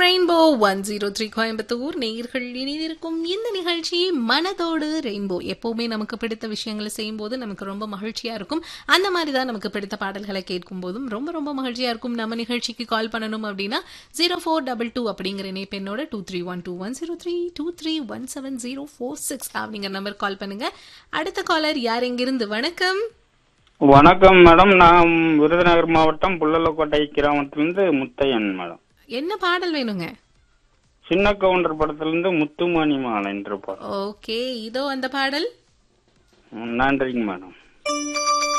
FM Rainbow one zero three Coimbatore நேயர்கள் இணைந்திருக்கும் இந்த நிகழ்ச்சி மனதோடு ரெயின்போ எப்பவுமே நமக்கு பிடித்த விஷயங்களை செய்யும் போது நமக்கு ரொம்ப மகிழ்ச்சியா இருக்கும் அந்த மாதிரி தான் நமக்கு பிடித்த பாடல்களை கேட்கும் போதும் ரொம்ப ரொம்ப மகிழ்ச்சியா இருக்கும் நம்ம நிகழ்ச்சிக்கு கால் பண்ணணும் அப்படின்னா ஜீரோ ஃபோர் டபுள் டூ அப்படிங்கிற இணைப்பெண்ணோட two three one two one zero three two three one seven zero four six அப்படிங்கிற நம்பர் கால் பண்ணுங்க அடுத்த காலர் யார் எங்கிருந்து வணக்கம் வணக்கம் மேடம் நான் விருதுநகர் மாவட்டம் புள்ளலக்கோட்டை கிராமத்திலிருந்து முத்தையன் மேடம் என்ன பாடல் வேணுங்க சின்ன கவுண்டர் படத்திலிருந்து முத்துமணி மாலை என்று பாடம் ஓகே இதோ அந்த பாடல் நன்றிங்க மேடம்